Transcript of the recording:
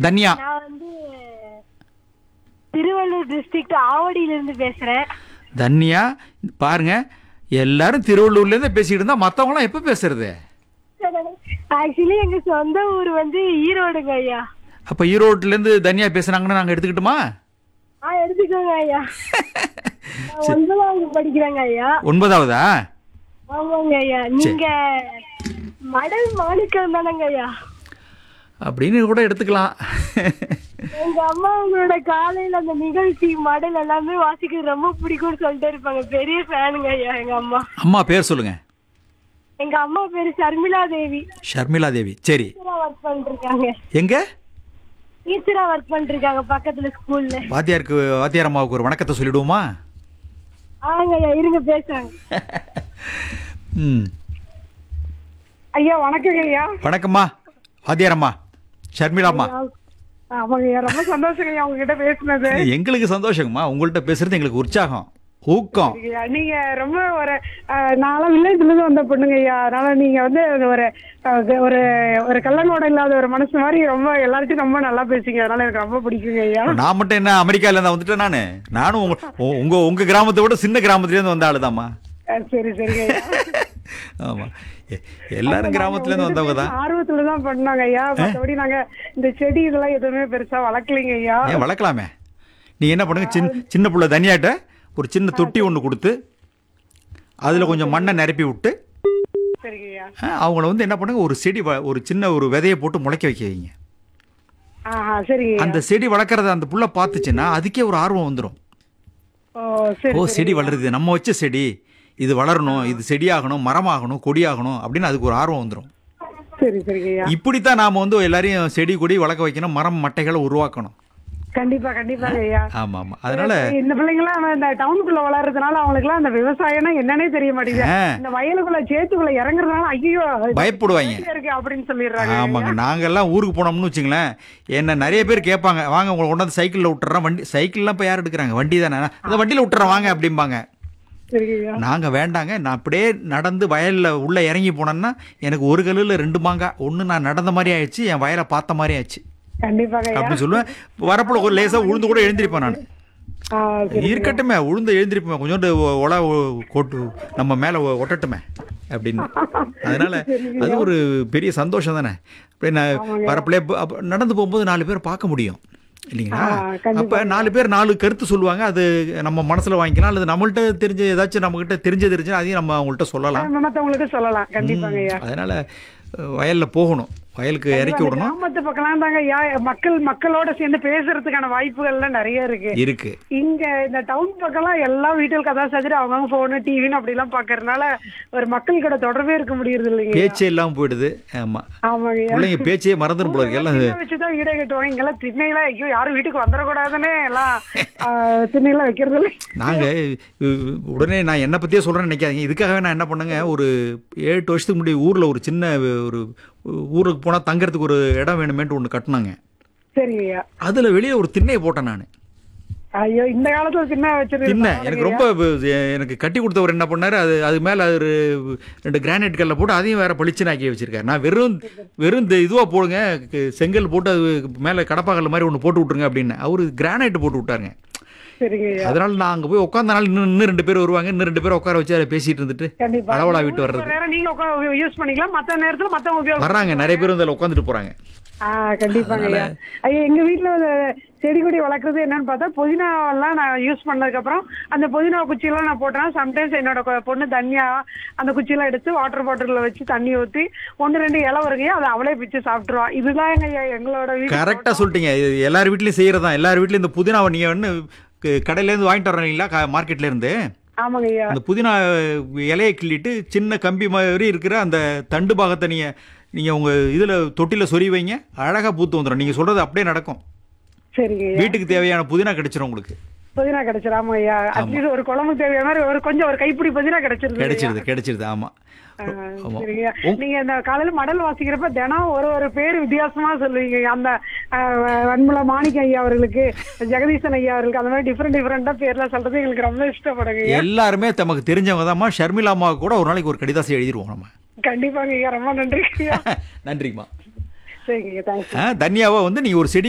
தன்யா நான் வந்து திருவள்ளூர் டிஸ்ட்ரிக்ட் ஆவடியில இருந்து பேசுறேன் தன்யா பாருங்க எல்லாரும் திருவள்ளூர்ல இருந்து பேசிக்கிட்டு இருந்தா மத்தவங்களாம் எப்ப பேசுறது ஆக்சுவலி எங்க சொந்த ஊர் வந்து ஈரோடுங்க ஐயா அப்ப ஈரோட்ல இருந்து தன்யா பேசுனாங்கன்னு நாங்க எடுத்துக்கிட்டுமா ஆ எடுத்துக்கோங்க ஐயா நான் ஒன்பதாவது படிக்கிறேங்க ஐயா ஒன்பதாவதா ஆமாங்க ஐயா நீங்க மடல் மாணிக்கம் தானங்க ஐயா அப்படின்னு கூட எடுத்துக்கலாம் எங்க அம்மா உங்களோட காலையில அந்த நிகழ்ச்சி மடல் எல்லாமே வாசிக்கிறது ரொம்ப பிடிக்கும்னு சொல்லிட்டு இருப்பாங்க பெரிய ஃபேனுங்க ஐயா எங்க அம்மா அம்மா பேர் சொல்லுங்க எங்க அம்மா பேரு சர்மிளா தேவி ஷர்மிளா தேவி சரி டீச்சரா ஒர்க் பண்ணிருக்காங்க எங்க டீச்சரா ஒர்க் பண்ணிருக்காங்க பக்கத்துல ஸ்கூல்ல வாத்தியாருக்கு வாத்தியார் அம்மாவுக்கு ஒரு வணக்கத்தை சொல்லிடுவோமா ஆங்க ஐயா இருங்க பேசுறாங்க ம் ஐயா வணக்கங்க ஐயா வணக்கம்மா வாத்தியார் அம்மா ஷர்மிளாம்மா ஆமாங்க ஐயா ரொம்ப சந்தோஷங்க ஐயா உங்ககிட்ட பேசுனது எங்களுக்கு சந்தோஷங்கம்மா உங்கள்கிட்ட பேசுறது எங்களுக்கு உற்சாகம் ஊக்கம் ஐயா, நீங்க ரொம்ப ஒரு அஹ், நான்லாம் வில்லேஜ்ல இருந்து வந்த பொண்ணுங்க ஐயா அதனால நீங்க வந்து ஒரு அஹ், ஒரு ஒரு கள்ளங்கோடம் இல்லாத ஒரு மனசு மாதிரி ரொம்ப எல்லார்ட்டையும் ரொம்ப நல்லா பேசுங்க அதனால எனக்கு ரொம்ப பிடிக்குங்க ஐயா நான் மட்டும் என்ன அமெரிக்கால இருந்தா வந்துட்டேன் நானு நானும் உங்க உ- உங்க உங்க கிராமத்தை விட சின்ன கிராமத்துல இருந்து வந்த ஆளுதாம்மா அஹ், சரி சரிங்க ஐயா ஆமா எ- எல்லாரும் கிராமத்துல இருந்து வந்தவங்க தான் ஆர்வத்துல தான் பண்ணாங்க ஐயா மற்றபடி நாங்க இந்த செடி இதெல்லாம் எதுவுமே பெருசா வளர்க்கலைங்க ஐயா ஏன் வளர்க்கலாமே நீ என்ன பண்ணுங்க சின்ன சின்ன புள்ள தனியாட்ட ஒரு சின்ன தொட்டி ஒன்று கொடுத்து அதில் கொஞ்சம் மண்ணை நிரப்பி விட்டு சரிங்க ஐயா ஆ, அவங்கள வந்து என்ன பண்ணுங்க ஒரு செடி வ- ஒரு சின்ன ஒரு விதையை போட்டு முளைக்க வைக்க வைங்க ஆஹா சரிங்க ஐயா அந்த செடி வளர்க்குறத அந்த புள்ள பார்த்துச்சுன்னா அதுக்கே ஒரு ஆர்வம் வந்துடும் ஓ சரி ஓ செடி வளருது நம்ம வச்ச செடி இது வளரணும் இது செடியாகணும் மரமாகணும் கொடியாகணும் அப்படின்னு அதுக்கு ஒரு ஆர்வம் வந்துடும் சரி சரிங்க ஐயா இப்படித்தான் நாம வந்து எல்லாரையும் செடி கொடி வளர்க்க வைக்கணும் மரம் மட்டைகளை உருவாக்கணும் கண்டிப்பா கண்டிப்பாங்க ஐயா ஆமா ஆமா அதனால இந்த பிள்ளைங்களாம் இந்த டவுனுக்குள்ள வளர்றதுனால அவங்களுக்குலாம் அந்த விவசாயம்னா என்னன்னே தெரிய மாட்டேங்குது ஆ. இந்த வயலுக்குள்ள சேத்துக்குள்ள இறங்குறதுனால ஐயோ பயப்படுவாங்க இருக்கு அப்படின்னு சொல்லிடுறாங்க ஆமாங்க நாங்கெல்லாம் ஊருக்கு போனோம்னு வச்சுங்களேன் என்ன நிறைய பேர் கேட்பாங்க வாங்க உங்களை கொண்டாந்து சைக்கிளில் விட்டுறேன் வண்டி சைக்கிள்லாம் இப்போ யார் எடுக்கிறாங்க வண்டி தானே அந்த வண்டியில் விட்டுறேன் வாங்க அப்படிம்பாங்க சரிங்க ஐயா நாங்கள் வேண்டாங்க நான் அப்படியே நடந்து வயலில் உள்ளே இறங்கி போனேன்னா எனக்கு ஒரு கல்லில் ரெண்டு மாங்காய் ஒன்று நான் நடந்த மாதிரி ஆயிடுச்சு என் வயலை பார்த்த மாதிரி ஆயிடுச்சு கண்டிப்பாங்க ஐயா அப்படின்னு சொல்லுவேன் வரப்புல ஒரு லேசாக உளுந்து கூட எழுந்திருப்பேன் நான் ஆ, சரி. இருக்கட்டுமே உளுந்து எழுந்திருப்பேன் கொஞ்சோண்டு ஒ- ஒல ஒ- கொட்டு நம்ம மேலே ஒ- ஒட்டட்டுமே அப்படின்னு அதனால அது ஒரு பெரிய சந்தோஷம் தானே அப்படியே நான் வரப்புலே அப்ப நடந்து போகும்போது நாலு பேர் பார்க்க முடியும் இல்லைங்களா ஆ, கண்டிப்பா. அப்ப நாலு பேர் நாலு கருத்து சொல்லுவாங்க அது நம்ம மனசுல வாங்கிக்கலாம் அல்லது நம்மள்ட்ட தெரிஞ்ச ஏதாச்சும் நம்மகிட்ட தெரிஞ்சது தெரிஞ்சா அதையும் நம்ம அவங்கள்ட்ட சொல்லலாம் மத்தவங்களுக்கு சொல்லலாம் கண்டிப்பாங்க ஐயா அதனால அஹ், வயல்ல போகணும் வயலுக்கு இறக்கி விடணும் கிராமத்து பக்கம்லாம் தாங்க ஐயா மக்கள் மக்களோட சேர்ந்து பேசுறதுக்கான வாய்ப்புகள்லாம் நிறைய இருக்கு இருக்கு இங்க இந்த டவுன் பக்கம்லாம் எல்லாம் வீட்டில் கதா சாத்திட்டு அவங்க போனு டிவின்னு அப்படிலாம் பாக்குறதுனால ஒரு மக்கள் கூட தொடர்பே இருக்க முடியறது இல்லைங்க பேச்சே இல்லாம போயிடுது ஆமா ஆமாங்க ஐயா பிள்ளைங்க பேச்சே மறந்துடும் போல இருக்கு எல்லாம் திண்ணை வச்சுதான் வீடே கட்டுவாங்க இங்கெல்லாம் திண்ணையில ஐயோ யாரும் வீட்டுக்கு வந்துடக்கூடாதுன்னு எல்லாம் ஆஹ், திண்ணையெல்லாம் வைக்கிறது இல்லை நாங்க உ- உடனே நான் என்னை பத்தியே சொல்றேன்னு நினைக்காதீங்க இதுக்காகவே நான் என்ன பண்ணேங்க ஒரு ஏழு எட்டு வருஷத்துக்கு முன்னாடி ஊர்ல ஒரு சின்ன ஒரு ஊருக்கு போனா தங்கறதுக்கு ஒரு இடம் வேணுமேன்ட்டு ஒன்று கட்டினாங்க சரிங்க ஐயா அதுல வெளியே ஒரு திண்ணையை போட்டேன் நான் ஐயோ இந்த காலத்துல திண்ணை வச்சிருக்கு திண்ணை எனக்கு ரொம்ப வ- எனக்கு கட்டி கொடுத்தவர் என்ன பண்ணாரு அது அது மேல ஒரு ரெண்டு கிரானைட் கல்ல போட்டு அதையும் வேற பளிச்சுன்னு ஆக்கி வச்சிருக்காரு நான் வெறும் வெறும் இந்த இதுவா போடுங்க க- செங்கல் போட்டு அது மேல கடப்பாக்கல் மாதிரி ஒன்று போட்டு விட்டுருங்க அப்படின்னு அவரு கிரானைட் போட்டு விட்டாருங்க சரிங்க ஐயா அதனால நான் அங்க போய் உட்காந்தனால இன்னும் இன்னும் ரெண்டு பேர் வருவாங்க இன்னும் ரெண்டு பேர் உட்கார வச்சு அதை பேசிட்டு இருந்துட்டு கண்டிப்பா அளவலா விட்டு வர்றது ஒரு நேரம் நீங்க உட்காந்து யூஸ் பண்ணிக்கலாம் மத்த நேரத்துல மத்தவங்க உபயோகம் வர்றாங்க நிறைய பேர் வந்து அதில் உட்காந்துட்டு போறாங்க ஆ கண்டிப்பாங்க ஐயா ஐயா எங்க வீட்ல ஒரு செடி கொடி வளர்க்குறது என்னன்னு பார்த்தா புதினா எல்லாம் நான் யூஸ் பண்ணதுக்கு அப்புறம் அந்த புதினா குச்சியெல்லாம் நான் போட்டேன்னா சம்டைம்ஸ் என்னோட கொ- பொண்ணு தனியா அந்த குச்சியெல்லாம் எடுத்து வாட்டர் பாட்டில்ல வச்சு தண்ணி ஊத்தி ஒன்று ரெண்டு இலை வருகையா அதை அவளே பிச்சு சாப்பிட்டுருவான் இதுதான் எங்க ஐயா எங்களோட வீட்டு கரெக்டாக சொல்லிட்டீங்க இது எல்லார் வீட்லையும் செய்யறதா எல்லார் வீட்லையும் இந்த புதினாவை நீங்கள் வந்து க- கடையிலேருந்து வாங்கிட்டு வரீங்களா மார்க்கெட்ல இருந்து ஆமாங்க ஐயா அந்த புதினா இலையை கிள்ளிட்டு சின்ன கம்பி மாதிரி இருக்கிற அந்த தண்டு பாகத்தை நீங்கள் நீங்கள் உங்கள் இதில் தொட்டியில் சொறி வைங்க அழகாக பூத்து வந்துடும் நீங்கள் சொல்கிறது அப்படியே நடக்கும் சரிங்க ஐயா வீட்டுக்கு தேவையான புதினா கிடைச்சிரும் உங்களுக்கு புதினா கிடைச்சிரு ஆமா ஐயா அட்லீஸ்ட் ஒரு குழம்பு தேவையான மாதிரி ஒரு கொஞ்சம் ஒரு கைப்பிடி புதினா கிடைச்சிருது கிடைச்சிருது கிடைச்சிருது ஆமாம் ஆ, ஆமாம் சரிங்க நீங்க இந்த காலையில மடல் வாசிக்கிறப்ப தினம் ஒரு ஒரு பேர் வித்தியாசமா சொல்லுவீங்க அந்த ஆ, வன்முள மாணிக்க ஐயா அவர்களுக்கு ஜெகதீசன் ஐயா அவர்களுக்கு அந்த மாதிரி டிஃப்ரெண்ட் டிஃப்ரெண்டா பேர்லாம் சொல்றது எங்களுக்கு ரொம்ப இஷ்டப்படுங்க ஐயா. எல்லாருமே தமக்கு தெரிஞ்சவங்க தான்மா ஷர்மிளா அம்மாவுக்கு கூட ஒரு நாளைக்கு ஒரு கடிதாசி எழுதிருவோம் நம்ம கண்டிப்பாங்க ஐயா ரொம்ப நன்றி ஐயா நன்றிம்மா சரிங்க ஐயா தேங்க்ஸ் ஆ, தன்யாவை வந்து நீங்கள் ஒரு செடி